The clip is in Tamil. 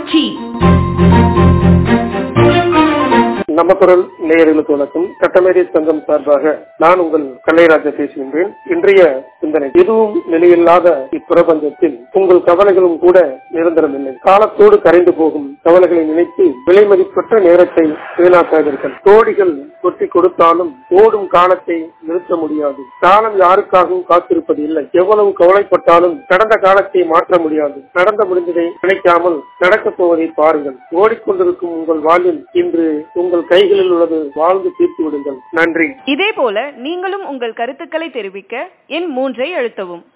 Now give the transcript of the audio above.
தொலைக்காட்சி நம்ம குரல் நேயர்களுக்கு வணக்கம் சட்டமேதை சங்கம் சார்பாக நான் உங்கள் கல்லைராஜா பேசுகின்றேன் இன்றைய சிந்தனை எதுவும் நிலையில்லாத இப்பிரபஞ்சத்தில் உங்கள் கவலைகளும் கூட நிரந்தரமில்லை காலத்தோடு கரைந்து போகும் கவலைகளை நினைத்து விலை மதிப்பற்ற நேரத்தை வீணாக்காதீர்கள் கோடிகள் கொட்டி கொடுத்தாலும் ஓடும் காலத்தை நிறுத்த முடியாது காலம் யாருக்காகவும் காத்திருப்பது இல்லை எவ்வளவு கவலைப்பட்டாலும் கடந்த காலத்தை மாற்ற முடியாது நடந்த முடிந்ததை நினைக்காமல் நடக்கப் போவதை பாருங்கள் ஓடிக்கொண்டிருக்கும் உங்கள் வாழ்வில் இன்று உங்கள் கைகளில் உள்ளது வாழ்ந்து தீர்த்து விடுங்கள் நன்றி இதே போல நீங்களும் உங்கள் கருத்துக்களை தெரிவிக்க எண் மூன்றை அழுத்தவும்